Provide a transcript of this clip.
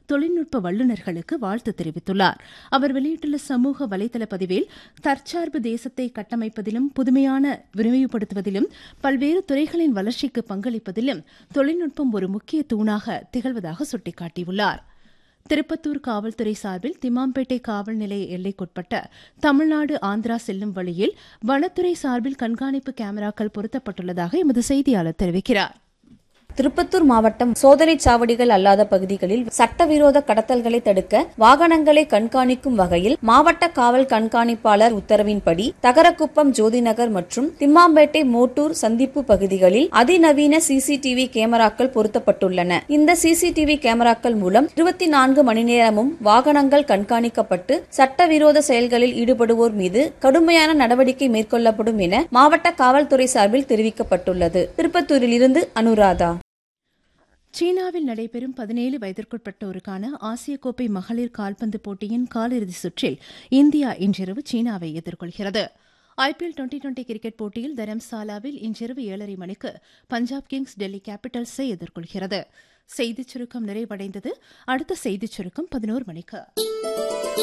தொழில்நுட்ப வல்லுநர்களுக்கு வாழ்த்து தெரிவித்துள்ளார் அவர் வெளியிட்டுள்ள சமூக வலைதள பதிவில் தற்சார்பு தேசத்தை கட்டமைப்பதிலும் புதுமையான விரிவுபடுத்துவதிலும் பல்வேறு துறைகளின் வளர்ச்சிக்கு பங்களிப்பதிலும் தொழில்நுட்பம் ஒரு முக்கிய தூணாக திகழ்வதாக சுட்டிக்காட்டியுள்ளார் திருப்பத்தூர் காவல்துறை சார்பில் திம்மாம்பேட்டை காவல் நிலைய எல்லைக்குட்பட்ட தமிழ்நாடு ஆந்திரா செல்லும் வழியில் வனத்துறை சார்பில் கண்காணிப்பு கேமராக்கள் பொருத்தப்பட்டுள்ளதாக எமது செய்தியாளர் தெரிவிக்கிறார் திருப்பத்தூர் மாவட்டம் சோதனை சாவடிகள் அல்லாத பகுதிகளில் சட்டவிரோத கடத்தல்களை தடுக்க வாகனங்களை கண்காணிக்கும் வகையில் மாவட்ட காவல் கண்காணிப்பாளர் உத்தரவின்படி தகரக்குப்பம் ஜோதிநகர் மற்றும் திம்மாம்பேட்டை மோட்டூர் சந்திப்பு பகுதிகளில் அதிநவீன சிசிடிவி கேமராக்கள் பொருத்தப்பட்டுள்ளன இந்த சிசிடிவி கேமராக்கள் மூலம் இருபத்தி நான்கு மணி நேரமும் வாகனங்கள் கண்காணிக்கப்பட்டு சட்டவிரோத செயல்களில் ஈடுபடுவோர் மீது கடுமையான நடவடிக்கை மேற்கொள்ளப்படும் என மாவட்ட காவல்துறை சார்பில் தெரிவிக்கப்பட்டுள்ளது திருப்பத்தூரில் இருந்து அனுராதா சீனாவில் நடைபெறும் பதினேழு வயதிற்குட்பட்டோருக்கான ஆசிய கோப்பை மகளிர் கால்பந்து போட்டியின் காலிறுதி சுற்றில் இந்தியா இன்றிரவு சீனாவை எதிர்கொள்கிறது ஐபிஎல் டுவெண்டி டுவெண்டி கிரிக்கெட் போட்டியில் தரம்சாலாவில் இன்றிரவு ஏழரை மணிக்கு பஞ்சாப் கிங்ஸ் டெல்லி கேபிட்டல்ஸை எதிர்கொள்கிறது செய்திச் சுருக்கம் நிறைவடைந்தது அடுத்த செய்திச் சுருக்கம் பதினோரு மணிக்கு